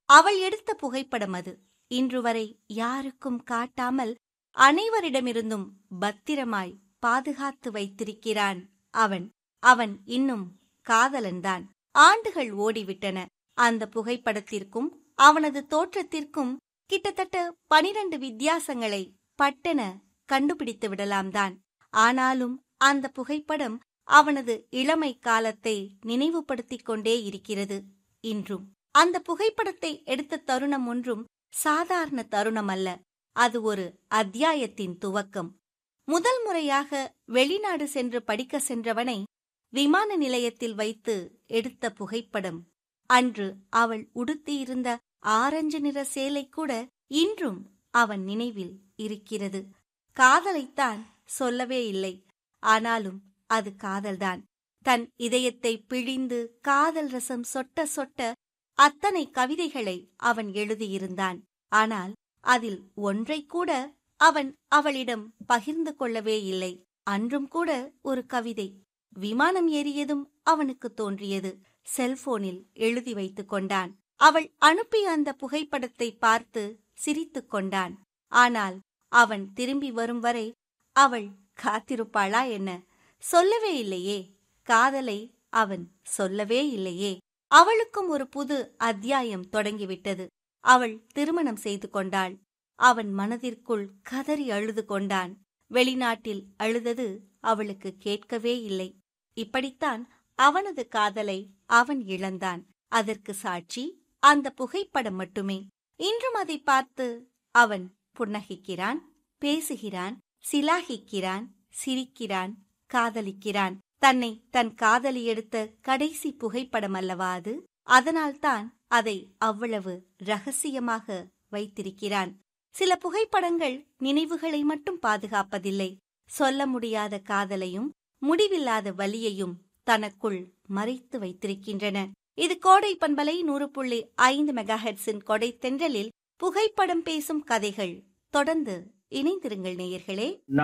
அவள் எடுத்த புகைப்படம் அது இன்று வரை யாருக்கும் காட்டாமல் அனைவரிடமிருந்தும் பத்திரமாய் பாதுகாத்து வைத்திருக்கிறான் அவன் அவன் இன்னும் காதலன்தான் ஆண்டுகள் ஓடிவிட்டன அந்த புகைப்படத்திற்கும் அவனது தோற்றத்திற்கும் கிட்டத்தட்ட பனிரண்டு வித்தியாசங்களை பட்டென கண்டுபிடித்து விடலாம்தான் ஆனாலும் அந்த புகைப்படம் அவனது இளமை காலத்தை நினைவுபடுத்திக் கொண்டே இருக்கிறது இன்றும் அந்த புகைப்படத்தை எடுத்த தருணம் ஒன்றும் சாதாரண தருணம் அல்ல அது ஒரு அத்தியாயத்தின் துவக்கம் முதல் முறையாக வெளிநாடு சென்று படிக்க சென்றவனை விமான நிலையத்தில் வைத்து எடுத்த புகைப்படம் அன்று அவள் உடுத்தியிருந்த ஆரஞ்சு நிற சேலை கூட இன்றும் அவன் நினைவில் இருக்கிறது காதலைத்தான் சொல்லவே இல்லை ஆனாலும் அது காதல்தான் தன் இதயத்தை பிழிந்து காதல் ரசம் சொட்ட சொட்ட அத்தனை கவிதைகளை அவன் எழுதியிருந்தான் ஆனால் அதில் ஒன்றை கூட அவன் அவளிடம் பகிர்ந்து கொள்ளவே இல்லை அன்றும் கூட ஒரு கவிதை விமானம் ஏறியதும் அவனுக்கு தோன்றியது செல்போனில் எழுதி வைத்துக் கொண்டான் அவள் அனுப்பிய அந்த புகைப்படத்தை பார்த்து சிரித்துக் கொண்டான் ஆனால் அவன் திரும்பி வரும் வரை அவள் காத்திருப்பாளா என்ன சொல்லவே இல்லையே காதலை அவன் சொல்லவே இல்லையே அவளுக்கும் ஒரு புது அத்தியாயம் தொடங்கிவிட்டது அவள் திருமணம் செய்து கொண்டாள் அவன் மனதிற்குள் கதறி அழுது கொண்டான் வெளிநாட்டில் அழுதது அவளுக்கு கேட்கவே இல்லை இப்படித்தான் அவனது காதலை அவன் இழந்தான் அதற்கு சாட்சி அந்த புகைப்படம் மட்டுமே இன்றும் அதை பார்த்து அவன் புன்னகிக்கிறான் பேசுகிறான் சிலாகிக்கிறான் சிரிக்கிறான் காதலிக்கிறான் தன்னை தன் காதலி எடுத்த கடைசி புகைப்படம் அல்லவா அது அதனால்தான் அதை அவ்வளவு ரகசியமாக வைத்திருக்கிறான் சில புகைப்படங்கள் நினைவுகளை மட்டும் பாதுகாப்பதில்லை சொல்ல முடியாத காதலையும் முடிவில்லாத வலியையும் தனக்குள் மறைத்து வைத்திருக்கின்றன இது கோடை பண்பலை நூறு புள்ளி ஐந்து மெகாஹெட்ஸின் கொடை தென்றலில் புகைப்படம் பேசும் கதைகள் தொடர்ந்து இணைந்திருங்கள் நேயர்களே